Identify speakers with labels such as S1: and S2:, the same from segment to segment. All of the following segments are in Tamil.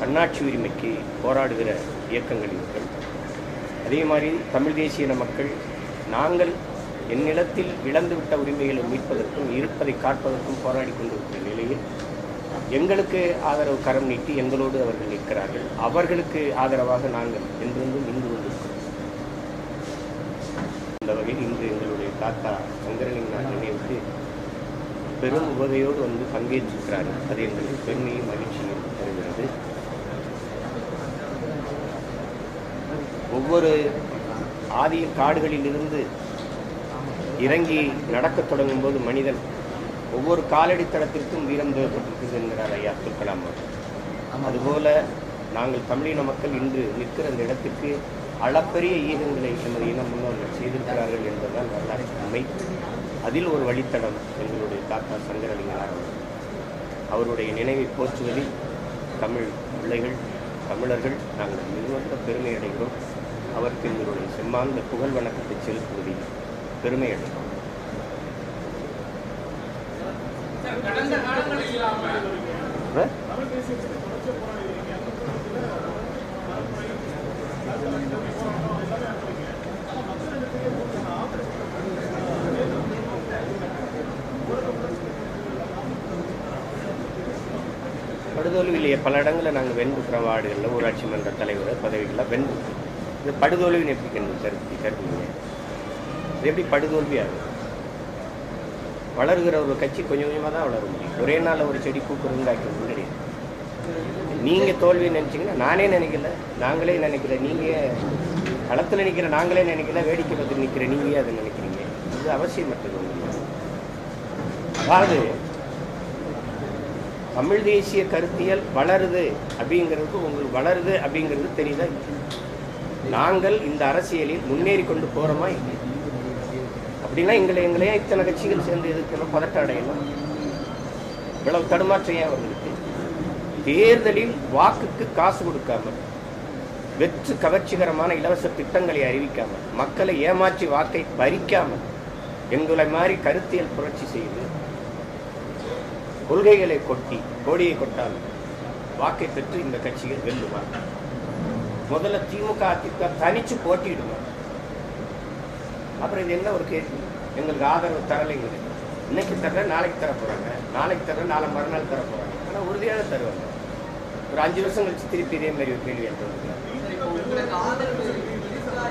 S1: தன்னாட்சி உரிமைக்கு போராடுகிற இயக்கங்கள் இவர்கள் அதே மாதிரி தமிழ் தேசியன மக்கள் நாங்கள் என்னிடத்தில் இழந்துவிட்ட உரிமைகளை மீட்பதற்கும் இருப்பதை காப்பதற்கும் போராடி கொண்டிருக்கிற நிலையில் எங்களுக்கு ஆதரவு கரம் நீட்டி எங்களோடு அவர்கள் நிற்கிறார்கள் அவர்களுக்கு ஆதரவாக நாங்கள் என்றென்றும் நின்று கொண்டிருக்கிறோம் இந்த வகையில் இன்று எங்களுடைய தாத்தா சங்கரலிங்கனார் நினைவுக்கு பெரும் உவகையோடு வந்து பங்கேற்றிருக்கிறார்கள் அது எங்களுக்கு பெருமையும் மகிழ்ச்சியும் தருகிறது ஒவ்வொரு ஆதிய காடுகளிலிருந்து இறங்கி நடக்கத் தொடங்கும் போது மனிதன் ஒவ்வொரு காலடி தளத்திற்கும் வீரம் தேவைப்பட்டிருக்கிறது என்கிறார் ஐயா அப்துல் கலாம் அவர்கள். அதுபோல நாங்கள் தமிழின மக்கள் இன்று நிற்கிற அந்த இடத்திற்கு அளப்பரிய ஈகங்களை எமது இன முன்னோர்கள் செய்திருக்கிறார்கள் என்பதுதான் வரலாற்று உண்மை அதில் ஒரு வழித்தடம் எங்களுடைய தாத்தா சங்கரலிங்கனார் அவர்கள். அவருடைய நினைவை போற்றுவதில் தமிழ் பிள்ளைகள் தமிழர்கள் நாங்கள் மிகுந்த பெருமை அடைகிறோம் அவருக்கு எங்களுடைய செம்மாந்த புகழ் வணக்கத்தை செலுத்துவதில் பெருமை அடைகிறோம்
S2: கடந்த காலங்களில் இல்லாம
S1: ஆ? படுதோல்வியிலேயே பல இடங்களில் நாங்கள் வெண்புக்கிறோம் வார்டுகளில் ஊராட்சி மன்ற தலைவர் பதவிகளில் வெண்புக்கிறோம் இது படுதோல்வின்னு எப்படி கண்டு கருத்து கருதுங்க இது எப்படி படுதோல்வி ஆகும் வளர்கிற ஒரு கட்சி கொஞ்சம் கொஞ்சமாக தான் வளர முடியும் ஒரே நாளில் ஒரு செடி பூக்குறதுங்காக்கிறது கிடையாது நீங்கள் தோல்வி நினச்சிங்கன்னா நானே நினைக்கல நாங்களே நினைக்கல நீங்கள் களத்தில் நிற்கிற நாங்களே நினைக்கல வேடிக்கை பார்த்து நிற்கிற நீங்கள் அதை நினைக்கிறீங்க இது அவசியமற்றது உங்களுக்கு அதாவது தமிழ் தேசிய கருத்தியல் வளருது அப்படிங்கிறதுக்கு உங்களுக்கு வளருது அப்படிங்கிறது தெரியுதா நாங்கள் இந்த அரசியலில் முன்னேறி கொண்டு போகிறோமா இல்லை அப்படின்னா எங்களை எங்களையே இத்தனை கட்சிகள் சேர்ந்து எதுக்கணும் பதட்டம் அடையணும் இவ்வளவு தடுமாற்றம் ஏன் அவர்களுக்கு தேர்தலில் வாக்குக்கு காசு கொடுக்காமல் வெற்று கவர்ச்சிகரமான இலவச திட்டங்களை அறிவிக்காமல் மக்களை ஏமாற்றி வாக்கை பறிக்காமல் எங்களை மாதிரி கருத்தியல் புரட்சி செய்து கொள்கைகளை கொட்டி கோடியை கொட்டால் வாக்கை பெற்று இந்த கட்சிகள் வெல்லுமா முதல்ல திமுக அதிமுக தனிச்சு போட்டியிடுமா அப்புறம் இது என்ன ஒரு கேள்வி எங்களுக்கு ஆதரவு தரலைங்க இன்னைக்கு தர நாளைக்கு தர போறாங்க நாளைக்கு தர நாளை மறுநாள் தர போறாங்க ஆனால் உறுதியாக தருவாங்க ஒரு அஞ்சு வருஷம் கழிச்சு திருப்பி இதே மாதிரி ஒரு கேள்வி எடுத்து
S2: இப்போ உங்களுக்கு ஆதரவு இருக்கா?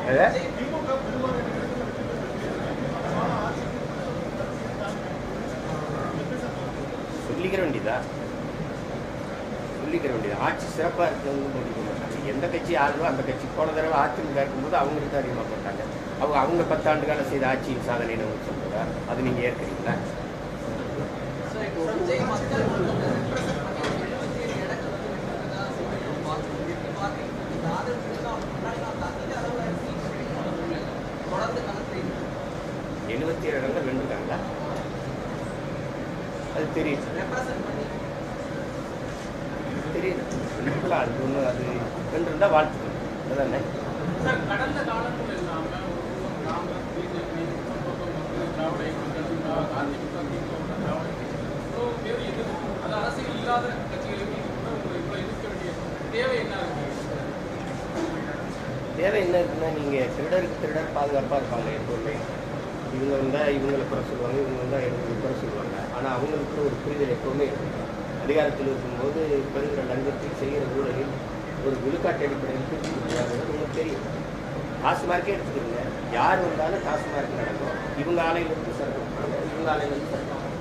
S1: சொல்லிக்கிற வேண்டியதா சொல்லிக்கிற வேண்டியது ஆட்சி சிறப்பாக இருக்கிறவங்க முடிக்க மாட்டாங்க எந்த கட்சி ஆளுதோ அந்த கட்சி போன தடவை அதிமுக இருக்கும்போது அவங்களுக்கு தான் அதிகமாக போட்டாங்க அவங்க அவங்க பத்தாண்டு காலம் செய்த ஆட்சியின் சாதனைன்னு அவங்க சொல்றதா அது நீங்கள் ஏற்கிறீங்களா
S2: சார், இப்போ விஜய் மக்கள் வந்து represent பண்ணி எழுபத்தேழு இடங்கள் வந்து வென்றதா சொல்லிட்டு பார்க்கிறோம். எப்படி பார்க்கிறீங்க? இந்த ஆதரவு இருந்தா அவங்க முன்னாடி நான் தாக்கி அளவுல seats கிடைக்கும். தொடர்ந்து களத்தில் இருக்கு.
S1: எழுபத்தி ஏழு இடங்கள் வென்றுட்டாங்களா அது தெரியுது
S2: represent பண்ணி
S1: தெரியுது வென்றுலாம் அது ஒன்று அது வென்றிருந்தா வாழ்த்துக்கள் அதானே
S3: சார் கடந்த காலங்கள் இல்லாம ஒரு காங்கிரஸ் பிஜேபி திராவிட இயக்கங்கள் அதிமுக திமுக திராவிட இயக்கங்கள் இவ்வளோ பேர் எதிர்ப்பு அது அரசியல் இல்லாத கட்சிகளுக்கு கூட உங்களை இவ்வளோ எதிர்க்க வேண்டிய தேவை என்ன இருக்கு
S1: தேவை என்ன இருக்குன்னா நீங்கள் திருடருக்கு திருடர் பாதுகாப்பாக இருப்பாங்க எப்போதுமே இவங்க வந்தால் இவங்களை குறை சொல்லுவாங்க இவங்க வந்தால் இவங்களை குறை சொல்லுவாங்க ஆனால் அவங்களுக்கு ஒரு புரிதல் எப்போவுமே இருக்கும் அதிகாரத்தில் இருக்கும்போது பெறுகிற லஞ்சத்தில் செய்கிற ஊழலில் ஒரு விழுக்காட்டு அடிப்படையில் பிரித்து கொடுக்குறாங்கிறது உங்களுக்கு தெரியும் டாஸ்மார்க்கே எடுத்துக்கிறீங்க யார் வந்தாலும் டாஸ்மார்க் நடக்கும் இவங்க ஆலையிலிருந்து சரக்கு கொடுப்பாங்க இவங்க ஆலையிலிருந்து சரக்கு கொடுப்பாங்க.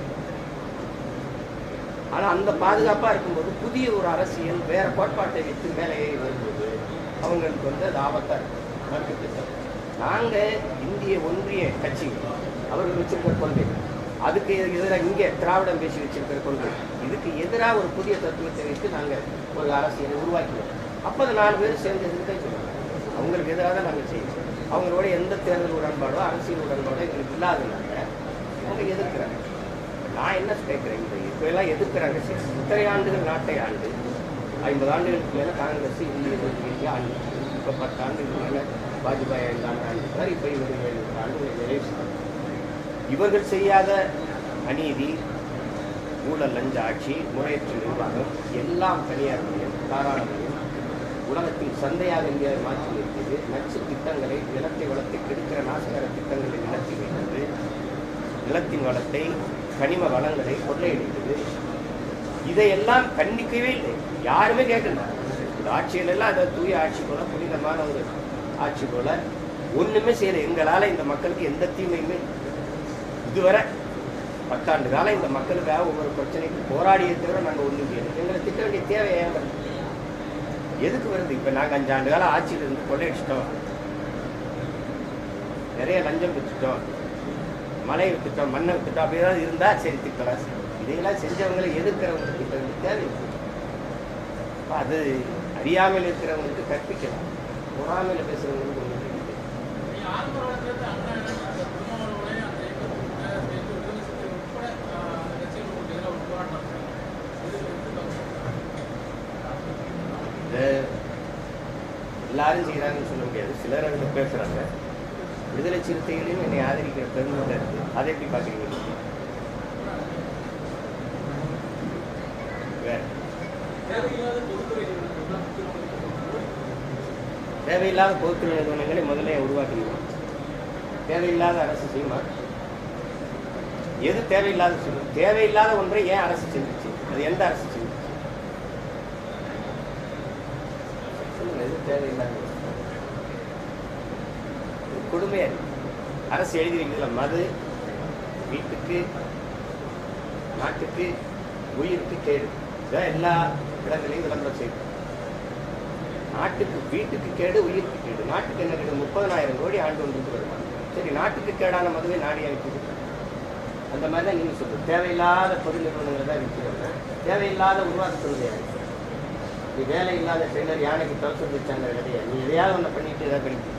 S1: ஆனால் அந்த பாதுகாப்பாக இருக்கும்போது புதிய ஒரு அரசியல் வேற கோட்பாட்டை வைத்து மேலே ஏறி வரும்போது அவங்களுக்கு வந்து அது ஆபத்தாக இருக்கும் மறுக்க திட்டம் நாங்கள் இந்திய ஒன்றிய கட்சிகள் அவர்கள் வச்சிருக்கிற கொள்கை அதுக்கு எதிராக இங்கே திராவிடம் பேசி வச்சிருக்கிற கொள்கை இதுக்கு எதிராக ஒரு புதிய தத்துவத்தை வைத்து நாங்கள் ஒரு அரசியலை உருவாக்கினோம் அப்போ அது நாலு பேர் சேர்ந்து எதிர்க்க சொல்லுவாங்க அவங்களுக்கு எதிராக தான் நாங்கள் செய்வோம் அவங்களோட எந்த தேர்தல் உடன்பாடோ அரசியல் உடன்பாடோ எங்களுக்கு இல்லாதனால அவங்க எதிர்க்கிறாங்க நான் என்ன கேட்குறேன் இந்த இப்போ எல்லாம் எதிர்க்கிறாங்க சரி இத்தனை ஆண்டுகள் நாட்டை ஆண்டு ஐம்பது ஆண்டுகளுக்கு மேலே காங்கிரஸ் இந்திய ஒன்றியத்தை ஆண்டு இப்போ பத்து ஆண்டுகளுக்கு மேலே வாஜ்பாய் ஐந்து ஆண்டு ஆண்டு இப்போ இவர் ஏழு ஆண்டுகளை நிறைவு செய்தார். இவர்கள் செய்யாத அநீதி ஊழல் லஞ்ச ஆட்சி முறையற்ற நிர்வாகம் எல்லாம் தனியார் மயம் தாராளமயம் உலகத்தின் சந்தையாக இந்தியாவை மாற்றி நிறுத்தியது நச்சு திட்டங்களை நிலத்தை வளத்தை கெடுக்கிற நாசகர திட்டங்களை நிலத்தி வைத்தது நிலத்தின் வளத்தை கனிம வளங்களை கொள்ளையடித்தது இதையெல்லாம் கண்டிக்கவே இல்லை யாருமே கேட்கல இந்த ஆட்சியிலெல்லாம் அதை தூய ஆட்சி போல புனிதமான ஒரு ஆட்சி போல ஒண்ணுமே செய்யல எங்களால இந்த மக்களுக்கு எந்த தீமையுமே இல்லை. இதுவரை பத்தாண்டு காலம் இந்த மக்களுக்காக ஒவ்வொரு பிரச்சனைக்கும் போராடிய தவிர நாங்கள் ஒன்றும் செய்யலை எங்களை திட்ட வேண்டிய தேவை ஏன் வருது எதுக்கு வருது இப்போ நாங்கள் அஞ்சாண்டு காலம் ஆட்சியில் இருந்து கொள்ளையடிச்சிட்டோம் நிறைய லஞ்சம் விற்றுட்டோம் மலை வித்துட்டோம் மண்ணை வித்துட்டோம் அப்படி ஏதாவது இருந்தால் சரி திட்டலாம் சரி. இதையெல்லாம் செஞ்சவங்களை எதிர்க்கிறவங்களுக்கு திட்ட வேண்டிய தேவை இல்லை. அப்ப அது அறியாமல் இருக்கிறவங்களுக்கு கற்பிக்கலாம் பொறாமையில் பேசுகிறவங்களுக்கு ஒன்றும் இல்லை
S3: நீங்க ஆரம்ப காலத்துல அண்ணா அந்த திருமாவளவனே அந்த இயக்கத்துக்கு சேர்த்து விடுதலை சிறுத்தைகள் உட்பட ஆஹ், அந்த கட்சிகளுக்கு எதிராக ஒரு போராட்டம் நடத்தினாங்க. இது எப்படி பார்க்கணும்?
S1: இதை எல்லாரும் செய்கிறாங்கன்னு சொல்ல முடியாது சிலர் அதில் பேசுகிறாங்க விடுதலை சிறுத்தைகளையும் என்னை ஆதரிக்கிற பெருமிதம் இருக்கு அதை எப்படி பார்க்குறீங்க நீங்க? வேற
S2: தேவையில்லாத பொதுத்துறை நிறுவனங்கள்
S1: தேவையில்லாத பொதுத்துறை நிறுவனங்களை முதல்ல உருவாக்கணும் தேவையில்லாத அரசு செய்யுமா எது தேவையில்லாத சொல்லு தேவையில்லாத ஒன்றை ஏன் அரசு செஞ்சுச்சு அது எந்த அரசு செஞ்சுச்சு சொல்லுங்க எது தேவையில்லாத ஒன்று? இது கொடுமையா இருக்கு அரசு எழுதியிருக்குதுல மது வீட்டுக்கு நாட்டுக்கு உயிருக்கு கேடு இதான் எல்லா இடங்களையும் விளம்பரம் செய்யும் நாட்டுக்கு வீட்டுக்கு கேடு உயிருக்கு கேடு நாட்டுக்கு என்ன கேடு முப்பதனாயிரம் கோடி ஆண்டு ஒன்றுக்கு வருமானம் சரி நாட்டுக்கு கேடான மதுவை நாடி அனுப்பிது அந்த மாதிரி தான் நீங்கள் சொல்லுங்க தேவையில்லாத பொது நிறுவனங்களை தான் விற்கிறவங்க தேவையில்லாத உருவாக்குறது யாரு நீ வேலை இல்லாத ட்ரெயினர் யானைக்கு தவசம் வச்சாங்க கிடையாது நீ எதையாவது ஒன்று பண்ணிட்டு எதாவது பண்ணிட்டு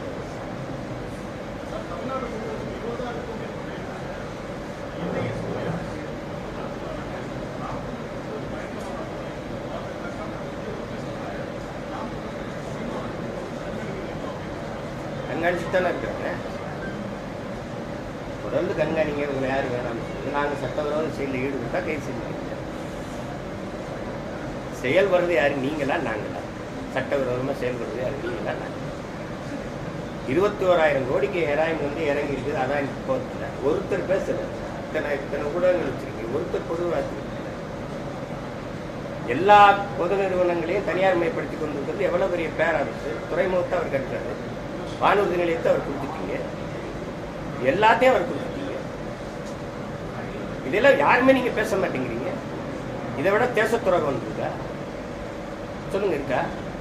S1: கண்காணிச்சு தானே இருக்கிறாங்க தொடர்ந்து கண்காணிங்க உங்களை யார் வேணாம் நாங்கள் சட்டவிரோத செயலில் ஈடுபட்டா கைது செஞ்சுக்கிறீங்க செயல் வர்றது யாரு நீங்களா நாங்களா சட்டவிரோதமாக செயல்படுறது யாரு நீங்களா நாங்கள் இருபத்தி ஓராயிரம் கோடிக்கு ஏறாயிரம் வந்து இறங்கி இருக்குது அதான் போகிறதுல ஒருத்தர் பேசல இத்தனை இத்தனை ஊடகங்கள் வச்சிருக்கீங்க ஒருத்தர் பொதுவாக எல்லா பொது நிறுவனங்களையும் தனியார் மயப்படுத்தி கொண்டிருக்கிறது எவ்வளவு பெரிய பேரரசு துறைமுகத்தை அவர் கட்டுறாரு வானூர்தி நிலையத்தை அவர் கொடுத்துட்டீங்க எல்லாத்தையும் அவர் கொடுத்துட்டீங்க இதெல்லாம் யாருமே நீங்க பேச மாட்டேங்கிறீங்க இதை விட தேசத்துறகம் வந்திருக்கா சொல்லுங்க இருக்கா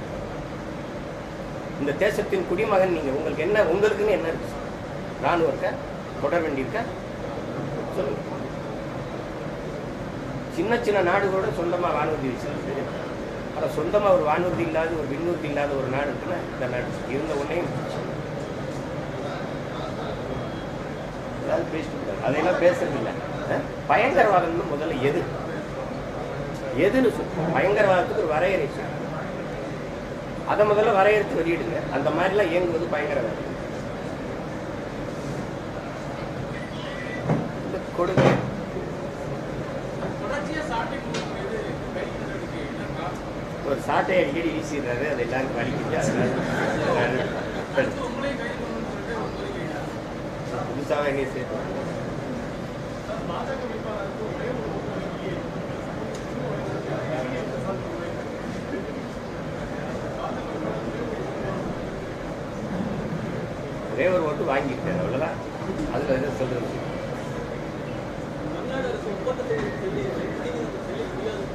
S1: இந்த தேசத்தின் குடிமகன் நீங்க உங்களுக்கு என்ன உங்களுக்குன்னு என்ன இருக்கு ராணுவம் இருக்கா தொடர் வண்டி இருக்கா சொல்லுங்க சின்ன சின்ன நாடுகளோட சொந்தமா வானூர்தி வச்சிருக்கு ஆனா சொந்தமா ஒரு வானூர்தி இல்லாத ஒரு விண்ணூர்தி இல்லாத ஒரு நாடு இருக்குன்னா இந்த நாடு இருந்த உடனே ஏதாவது பேசிட்டு இருக்காரு. அதையெல்லாம் பேசுறது இல்லை அஹ்? பயங்கரவாதம்னு முதல்ல எது எதுன்னு சொல்லு பயங்கரவாதத்துக்கு ஒரு வரையறை சொல்லு அதை முதல்ல வரையறுத்து வெளியிடுங்க அந்த மாதிரிலாம் இயங்குவது பயங்கரவாதம் இந்த கொடுமை
S3: தொடர்ச்சியா சாட்டை மூலம் மீது கைது நடவடிக்கை என்ன காரணம்
S1: ஒரு சாட்டை அடிக்கடி வீசிடுறாரு அது எல்லாருக்கும் வலிக்குது அதனால
S3: அடுத்து உங்களையும் கைது பண்ணணும்னு சொல்லிட்டு ஒரு கோரிக்கை
S1: புதுசாக என்ன சேர்த்து
S3: பாஜக வேட்பாளருக்கு ஒரே ஒரு கோரிக்கை
S1: ஒரே ஒரு ஓட்டு வாங்கிட்டேன் அவ்வளோதான் அதில் எதுவும் சொல்றது
S2: தமிழ்நாடு அரசு ஒப்பந்தத்தை சொல்லி நீதிமன்றம் செல்ல முடியாது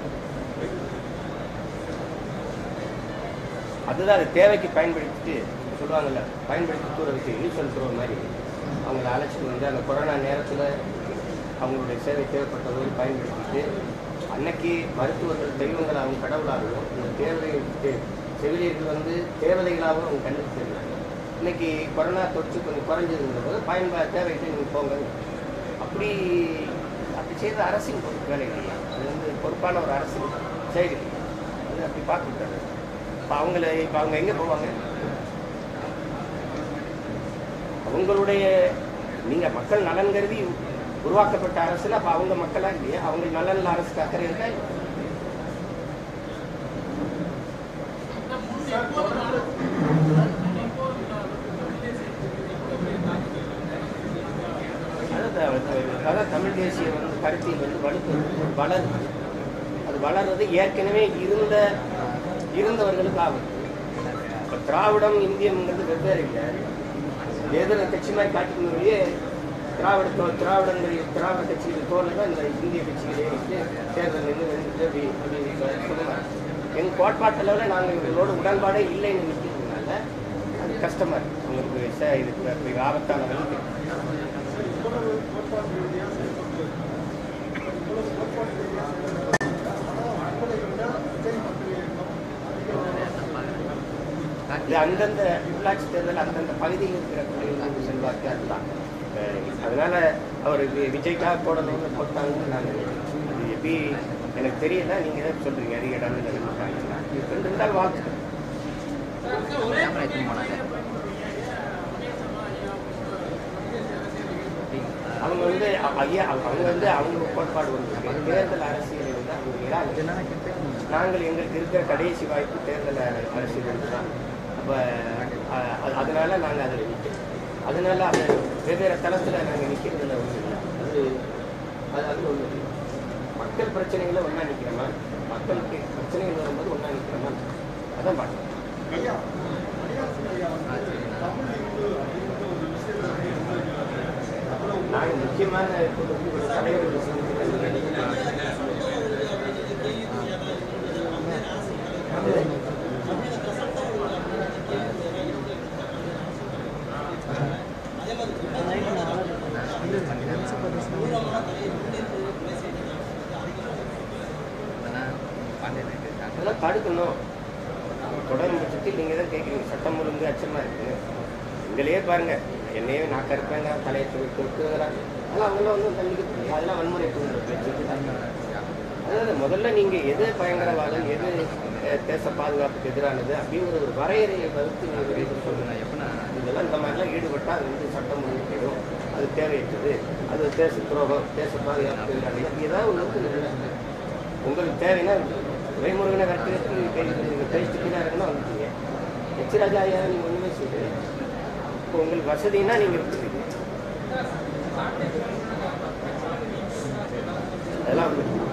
S1: அதுதான் அது தேவைக்கு பயன்படுத்திட்டு சொல்லுவாங்கல்ல பயன்படுத்தி தூர வச்சு யூஸ்வல் த்ரோ மாதிரி அவங்கள அழைச்சிட்டு வந்து அந்த கொரோனா நேரத்தில் அவங்களுடைய சேவை தேவைப்பட்ட போது பயன்படுத்திட்டு அன்னைக்கு மருத்துவர்கள் தெய்வங்கள் அவங்க கடவுளாகவும் இந்த தேவை தே- செவிலியர்கள் வந்து தேவதைகளாகவும் அவங்க கண்ணுக்கு தெரிஞ்சாங்க இன்னைக்கு கொரோனா தொற்று கொஞ்சம் குறைஞ்சதுங்கிற போது பயன்பா தேவைக்கு நீங்கள் போங்க அப்படி அப்படி செய்த அரசின் பொறுப்பு வேலை இல்லையா அது வந்து பொறுப்பான ஒரு அரசின் செயல் இல்லையா அது அப்படி பார்க்கக்கூடாது இப்போ அவங்கள இப்போ அவங்க எங்கே போவாங்க அவங்களுடைய நீங்கள் மக்கள் நலன் கருதி உருவாக்கப்பட்ட அரசுல அப்போ அவங்க மக்களா இல்லையா அவங்க நலன்ல அரசுக்கு அக்கறை இருக்கா இல்லையா? அதான் தமிழ் தேசிய வந்து கருத்தியல் வந்து வலுப்பு வளருது அது வளர்றது ஏற்கனவே இருந்த இருந்தவர்களுக்கு ஆகும் இப்போ திராவிடம் இந்தியம்ங்கிறது வெவ்வேறு இல்லை எதிர கட்சி மாதிரி காட்டிக்கணும்லையே திராவிட தோ திராவிடங்கள் திராவிட கட்சிகள் தோல் தான் இந்த இந்திய கட்சிகளே வந்து தேர்தல் நின்று வென்றுட்டு அப்படி அப்படி சொல்லுவாங்க எங்கள் கோட்பாட்டளவில் நாங்கள் இவர்களோட உடன்பாடே இல்லைன்னு நிற்கிறதுனால அது கஷ்டமாக இருக்குது உங்களுக்கு ச இது இப்ப- இப்ப ஆபத்தான வந்து
S4: இவ்வளவு கோட்பாடு ரீதியாக செயல்பட்டு இவ்வளவு கோட்பாடு ரீதியாக செயல்பட்டு மக்களை விட விஜய் மக்கள் இயக்கம்
S1: இது அந்தந்த உள்ளாட்சி தேர்தல் அந்தந்த பகுதியில் இருக்கிற பிள்ளைகளுக்கு செல்வாக்கு அதுதான் அஹ் அதனால அவர் வி- விஜய்க்காக போடணும்னு போட்டாங்கன்னு நான் நினைக்கிறேன் அது எப்படி எனக்கு தெரியல நீங்க தான் சொல்றீங்க அதிக இடங்கள் நினைப்பாங்கன்னா ரெண்டு இருந்தால் வாழ்த்து
S3: ஒரே பயன்படுத்துறீங்க
S1: அவங்க வந்து அ- ஐயா அவங்க வந்து அவங்க கோட்பாடு ஒன்று இருக்கு. தேர்தல் அரசியல் வந்து அவங்க இராது. நாங்கள் எங்களுக்கு இருக்கிற கடைசி வாய்ப்பு தேர்தல் அர- அரசியல் தான் அப்போ அதனால நாங்கள் அதில் நிற்கிறோம் அதனால அது வெவ்வேறு தளத்தில் நாங்கள் நிற்கிறதுல ஒன்றும் இல்லை அது அது அது ஒன்று இல்லை மக்கள் பிரச்சனைகளை ஒன்றா நிற்கிறோமா மக்களுக்கு பிரச்சனைகள் வரும்போது ஒன்றா நிற்கிறோமா அதான் பார்க்கணும்
S4: ஐயா மணியாசன் ஐயா வந்து தமிழ் இந்து அப்படின்ற ஒரு விஷயத்தை வந்து முன்வைக்கிறாரு. அவ்வளவு
S1: நாங்கள் முக்கியமான தலைவர்கள் அதெல்லாம் தடுக்கணும் தொடரும் பட்சத்தில் நீங்கள் தான் கேட்குறீங்க சட்டம் ஒழுங்கு அச்சமாக இருக்குது எங்களையே பாருங்க என்னையே நான் கருப்பேங்க தலையை தூக்கி விட்டுங்கிறாங்க அதெல்லாம் அவங்களாம் வந்து தள்ளிக்க அதெல்லாம் வன்முறை தூண்டுற பேச்சு அதாவது முதல்ல நீங்கள் எது பயங்கரவாதம் எது அஹ், தேச பாதுகாப்புக்கு எதிரானது அப்படிங்கிற ஒரு வரையறையை வகுத்து நீங்கள் இது சொல்லுங்க இதெல்லாம் இந்த மாதிரிலாம் ஈடுபட்டால் அது வந்து சட்டம் ஒழுங்கு போயிடும் அது தேவையற்றது அது தேச துரோகம் தேச பாதுகாப்புக்கு எதிரானது அப்படி ஏதாவது ஒன்று இருக்குது உங்களுக்கு தேவைன்னா துறைமுருகனை கட்டுறதுக்கு நீங்கள் பேசிட்டு தான் இருக்கணும் வந்துட்டீங்க எச் ராஜா ஐயா நீங்கள் ஒன்றுமே சொல்லு இப்போ உங்களுக்கு வசதின்னா நீங்கள் விட்டுருக்கீங்க அதெல்லாம் வந்து